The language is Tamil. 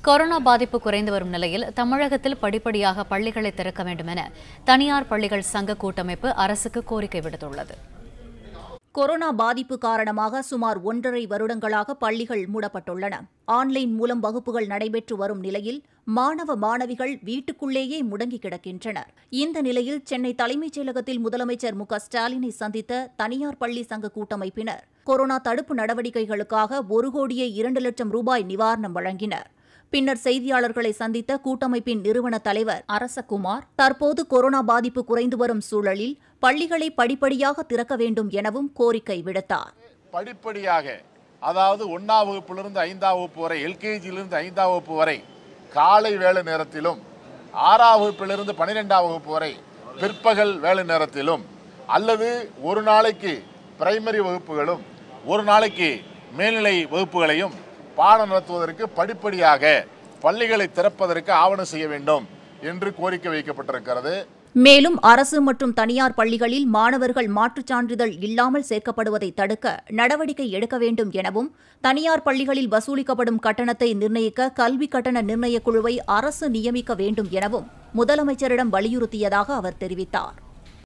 கொரோனா பாதிப்பு குறைந்து வரும் நிலையில் தமிழகத்தில் படிப்படியாக பள்ளிகளை திறக்க வேண்டும் என தனியார் பள்ளிகள் சங்க கூட்டமைப்பு அரசுக்கு கோரிக்கை விடுத்துள்ளது கொரோனா பாதிப்பு காரணமாக சுமார் ஒன்றரை வருடங்களாக பள்ளிகள் மூடப்பட்டுள்ளன ஆன்லைன் மூலம் வகுப்புகள் நடைபெற்று வரும் நிலையில் மாணவ மாணவிகள் வீட்டுக்குள்ளேயே முடங்கி கிடக்கின்றனர் இந்த நிலையில் சென்னை தலைமைச் செயலகத்தில் முதலமைச்சர் மு க ஸ்டாலினை சந்தித்த தனியார் பள்ளி சங்க கூட்டமைப்பினர் கொரோனா தடுப்பு நடவடிக்கைகளுக்காக ஒரு கோடியே இரண்டு லட்சம் ரூபாய் நிவாரணம் வழங்கினர் பின்னர் செய்தியாளர்களை சந்தித்த கூட்டமைப்பின் நிறுவன தலைவர் அரசகுமார் தற்போது கொரோனா பாதிப்பு குறைந்து வரும் சூழலில் பள்ளிகளை படிப்படியாக திறக்க வேண்டும் எனவும் கோரிக்கை விடுத்தார் படிப்படியாக அதாவது ஒன்றாம் வகுப்பிலிருந்து ஐந்தாம் வகுப்பு வரை எல்கேஜியிலிருந்து ஐந்தாம் வகுப்பு வரை காலை வேலை நேரத்திலும் ஆறாம் வகுப்பிலிருந்து பன்னிரெண்டாம் வகுப்பு வரை பிற்பகல் வேலை நேரத்திலும் அல்லது ஒரு நாளைக்கு பிரைமரி வகுப்புகளும் ஒரு நாளைக்கு மேல்நிலை வகுப்புகளையும் பாடம் நடத்துவதற்கு படிப்படியாக பள்ளிகளை திறப்பதற்கு ஆவணம் செய்ய வேண்டும் என்று கோரிக்கை வைக்கப்பட்டிருக்கிறது மேலும் அரசு மற்றும் தனியார் பள்ளிகளில் மாணவர்கள் மாற்றுச் சான்றிதழ் இல்லாமல் சேர்க்கப்படுவதை தடுக்க நடவடிக்கை எடுக்க வேண்டும் எனவும் தனியார் பள்ளிகளில் வசூலிக்கப்படும் கட்டணத்தை நிர்ணயிக்க கல்வி கட்டண நிர்ணயக் குழுவை அரசு நியமிக்க வேண்டும் எனவும் முதலமைச்சரிடம் வலியுறுத்தியதாக அவர் தெரிவித்தார்